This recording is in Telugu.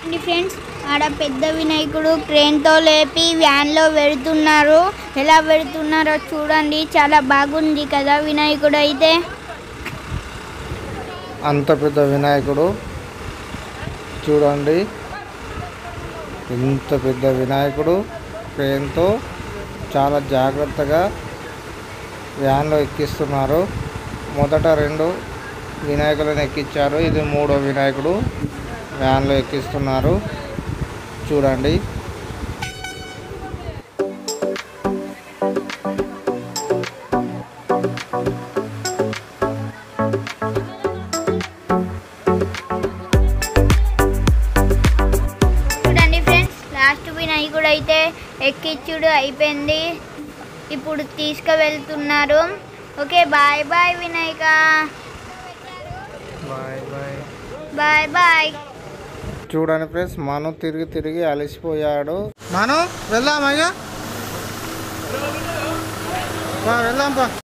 అండి ఫ్రెండ్స్ ఆడ పెద్ద వినాయకుడు క్రేన్తో లేపి వ్యాన్లో వెళుతున్నారు ఎలా వెళుతున్నారో చూడండి చాలా బాగుంది కదా వినాయకుడు అయితే అంత పెద్ద వినాయకుడు చూడండి ఇంత పెద్ద వినాయకుడు ట్రైన్తో చాలా జాగ్రత్తగా వ్యాన్లో ఎక్కిస్తున్నారు మొదట రెండు వినాయకులను ఎక్కించారు ఇది మూడో వినాయకుడు వ్యాన్లో ఎక్కిస్తున్నారు చూడండి చూడండి ఫ్రెండ్స్ లాస్ట్ వినాయకుడు అయితే ఎక్కించుడు అయిపోయింది ఇప్పుడు తీసుకువెళ్తున్నారు okay bye bye Vinayaka bye bye bye bye చూడండి ఫ్రెండ్స్ మను తిరిగి తిరిగి అలసిపోయాడు మను వెళ్దాం అయ్యా వెళ్దాం పా